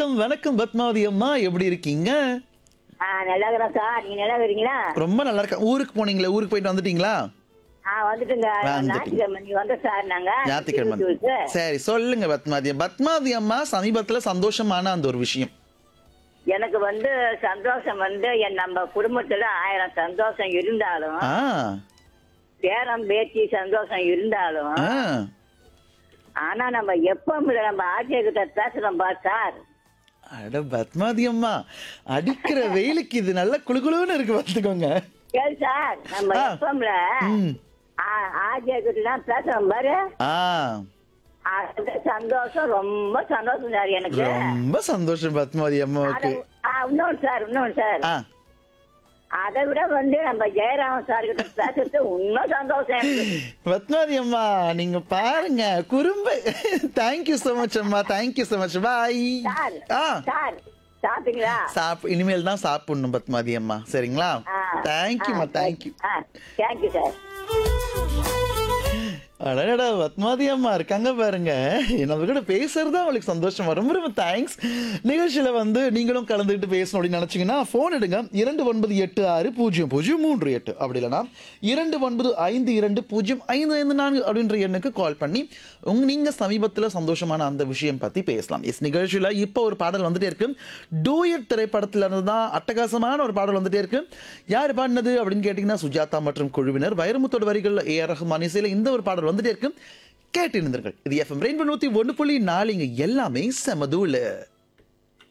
வணக்கம் வணக்கம் பத்மாவதி அம்மா எப்படி இருக்கீங்க ஆ நல்லா இருக்கிறோம் சார் நீங்க நல்லா இருக்கிறீங்களா ரொம்ப நல்லா இருக்கேன் ஊருக்கு போனீங்களே ஊருக்கு போயிட்டு வந்துட்டீங்களா ஆ வந்துட்டுங்க வந்துட்டு. ஞாயிற்றுக்கிழமை நீ வந்த சார் நாங்க ஞாயிற்றுக்கிழமை திருச்சூருக்கு. சரி சொல்லுங்க பத்மாவதி பத்மாவதி அம்மா சமீபத்துல சந்தோஷமான அந்த ஒரு விஷயம் எனக்கு வந்து சந்தோஷம் வந்து என் நம்ம குடும்பத்துல ஆயிரம் சந்தோஷம் இருந்தாலும் ஆ பேரம் பேச்சு சந்தோஷம் இருந்தாலும் ஆ ஆனா நம்ம எப்ப நம்ம ஆட்சியர்கிட்ட பேசுறோம் பா சார் அட பத்மாவதி அம்மா அடிக்கிற வெயிலுக்கு இது நல்ல குளுகுளுன்னு இருக்கு பார்த்துக்கோங்க கேள் சார் நம்ம ஆ. எப்பம்ல ம் ஆட்சியர்கிட்ட எல்லாம் பேசுறோம் பாரு ஆ அந்த சந்தோஷம் ரொம்ப சந்தோஷம் சார் எனக்கு ரொம்ப சந்தோஷம் பத்மாவதி அத- அம்மாவுக்கு ஆ, இன்னொன்னு சார் இன்னொன்னு சார் ஆ அதை விட வந்து நம்ம ஜெயராமன் சார் கிட்ட பேசுறது இன்னும் சந்தோஷம் எனக்கு. பத்மாவதி அம்மா நீங்க பாருங்க குறும்பு தேங்க்யூ so மச் அம்மா thank you so much bye sir ஆ சார் சாப்பிட்டீங்களா சாப் இனிமேல் தான் சாப்பிடணும் பத்மாவதி அம்மா சரிங்களா தேங்க்யூம்மா தேங்க்யூ ஆ தேங்க்யூ சார் அடடா பத்மாவதி அம்மா இருக்காங்க பாருங்க நம்ம கூட பேசுறது அவங்களுக்கு சந்தோஷமா ரொம்ப ரொம்ப தேங்க்ஸ் நிகழ்ச்சியில வந்து நீங்களும் கலந்துக்கிட்டு பேசணும் அப்படின்னு நினைச்சீங்கன்னா ஃபோன் எடுங்க இரண்டு ஒன்பது எட்டு ஆறு பூஜ்ஜியம் பூஜ்ஜியம் மூன்று எட்டு அப்படி இல்லைன்னா இரண்டு ஒன்பது ஐந்து இரண்டு பூஜ்ஜியம் ஐந்து ஐந்து நான்கு அப்படின்ற எண்ணுக்கு கால் பண்ணி உங்க நீங்க சமீபத்துல சந்தோஷமான அந்த விஷயம் பத்தி பேசலாம் எஸ் நிகழ்ச்சியில இப்போ ஒரு பாடல் வந்துட்டே இருக்கு டூயட் திரைப்படத்துல இருந்து தான் அட்டகாசமான ஒரு பாடல் வந்துட்டே இருக்கு யார் பாடினது அப்படின்னு கேட்டீங்கன்னா சுஜாதா மற்றும் குழுவினர் வைரமுத்தோட வரிகள் ஏ ஆர் ரஹ்மான் இசையில இந்த ஒரு பாடல் வந்துட்டே இருக்கு கேட்டு இருந்தீர்கள் இது எஃப்எம் ரெயின்போ நூத்தி ஒன்று புள்ளி நாலு இங்க எல்லாமே செமதூல